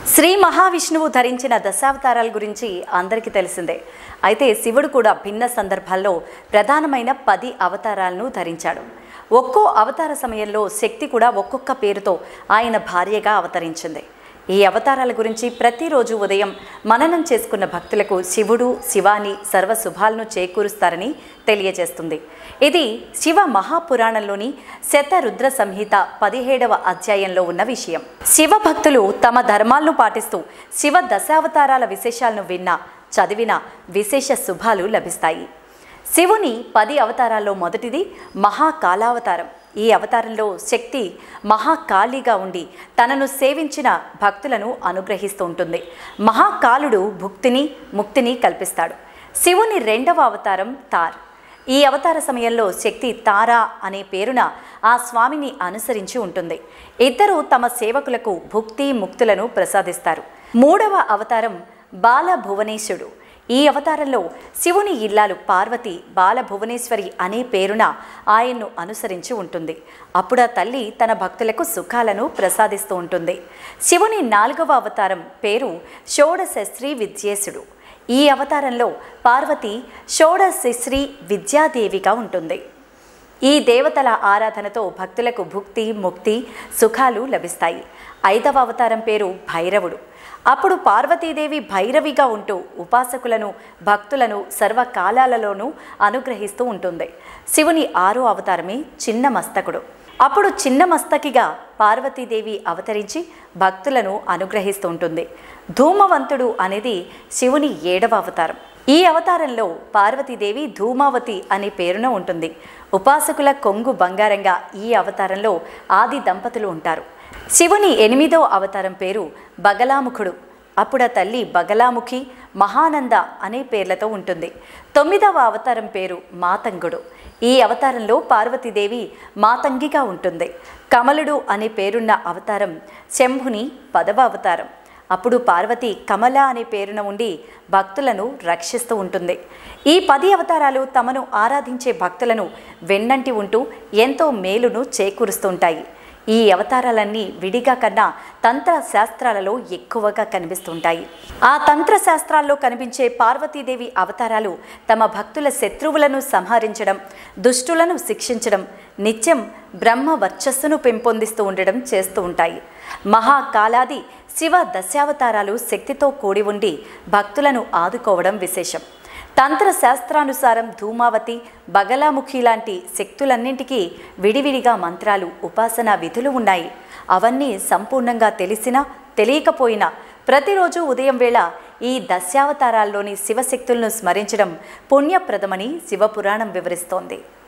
శ్రీ మహావిష్ణువు ధరించిన దశావతారాల గురించి అందరికీ తెలిసిందే అయితే శివుడు కూడా భిన్న సందర్భాల్లో ప్రధానమైన పది అవతారాలను ధరించాడు ఒక్కో అవతార సమయంలో శక్తి కూడా ఒక్కొక్క పేరుతో ఆయన భార్యగా అవతరించింది ఈ అవతారాల గురించి ప్రతిరోజు ఉదయం మననం చేసుకున్న భక్తులకు శివుడు శివాని సర్వ శుభాలను చేకూరుస్తారని తెలియజేస్తుంది ఇది శివ మహాపురాణంలోని శతరుద్ర సంహిత పదిహేడవ అధ్యాయంలో ఉన్న విషయం శివ భక్తులు తమ ధర్మాలను పాటిస్తూ శివ దశావతారాల విశేషాలను విన్నా చదివిన విశేష శుభాలు లభిస్తాయి శివుని పది అవతారాల్లో మొదటిది మహాకాలావతారం ఈ అవతారంలో శక్తి మహాకాళిగా ఉండి తనను సేవించిన భక్తులను అనుగ్రహిస్తూ ఉంటుంది మహాకాలుడు భుక్తిని ముక్తిని కల్పిస్తాడు శివుని రెండవ అవతారం తార్ ఈ అవతార సమయంలో శక్తి తారా అనే పేరున ఆ స్వామిని అనుసరించి ఉంటుంది ఇద్దరు తమ సేవకులకు భుక్తి ముక్తులను ప్రసాదిస్తారు మూడవ అవతారం బాలభువనేశుడు ఈ అవతారంలో శివుని ఇల్లాలు పార్వతి బాలభువనేశ్వరి అనే పేరున ఆయన్ను అనుసరించి ఉంటుంది అప్పుడు ఆ తల్లి తన భక్తులకు సుఖాలను ప్రసాదిస్తూ ఉంటుంది శివుని నాలుగవ అవతారం పేరు షోడశశ్రీ విద్యేశుడు ఈ అవతారంలో పార్వతి షోడశశ్రీ విద్యాదేవిగా ఉంటుంది ఈ దేవతల ఆరాధనతో భక్తులకు భుక్తి ముక్తి సుఖాలు లభిస్తాయి ఐదవ అవతారం పేరు భైరవుడు అప్పుడు పార్వతీదేవి భైరవిగా ఉంటూ ఉపాసకులను భక్తులను సర్వకాలాలలోనూ అనుగ్రహిస్తూ ఉంటుంది శివుని ఆరో అవతారమే చిన్న మస్తకుడు అప్పుడు చిన్న మస్తకిగా పార్వతీదేవి అవతరించి భక్తులను అనుగ్రహిస్తూ ఉంటుంది ధూమవంతుడు అనేది శివుని ఏడవ అవతారం ఈ అవతారంలో పార్వతీదేవి ధూమావతి అనే పేరున ఉంటుంది ఉపాసకుల కొంగు బంగారంగా ఈ అవతారంలో ఆది దంపతులు ఉంటారు శివుని ఎనిమిదో అవతారం పేరు బగలాముఖుడు అప్పుడు ఆ తల్లి బగలాముఖి మహానంద అనే పేర్లతో ఉంటుంది తొమ్మిదవ అవతారం పేరు మాతంగుడు ఈ అవతారంలో పార్వతీదేవి మాతంగిగా ఉంటుంది కమలుడు అనే పేరున్న అవతారం శంభుని పదవ అవతారం అప్పుడు పార్వతి కమల అనే పేరున ఉండి భక్తులను రక్షిస్తూ ఉంటుంది ఈ పది అవతారాలు తమను ఆరాధించే భక్తులను వెన్నంటి ఉంటూ ఎంతో మేలును చేకూరుస్తుంటాయి ఈ అవతారాలన్నీ విడిగా కన్నా తంత్ర శాస్త్రాలలో ఎక్కువగా కనిపిస్తుంటాయి ఆ తంత్ర శాస్త్రాల్లో కనిపించే పార్వతీదేవి అవతారాలు తమ భక్తుల శత్రువులను సంహరించడం దుష్టులను శిక్షించడం నిత్యం బ్రహ్మ వర్చస్సును పెంపొందిస్తూ ఉండడం చేస్తూ ఉంటాయి మహాకాలాది శివ దశావతారాలు శక్తితో కూడి ఉండి భక్తులను ఆదుకోవడం విశేషం తంత్ర శాస్త్రానుసారం ధూమావతి బగలాముఖి లాంటి శక్తులన్నింటికీ విడివిడిగా మంత్రాలు ఉపాసనా విధులు ఉన్నాయి అవన్నీ సంపూర్ణంగా తెలిసినా తెలియకపోయినా ప్రతిరోజు ఉదయం వేళ ఈ దశావతారాల్లోని శివశక్తులను స్మరించడం పుణ్యప్రదమని శివపురాణం వివరిస్తోంది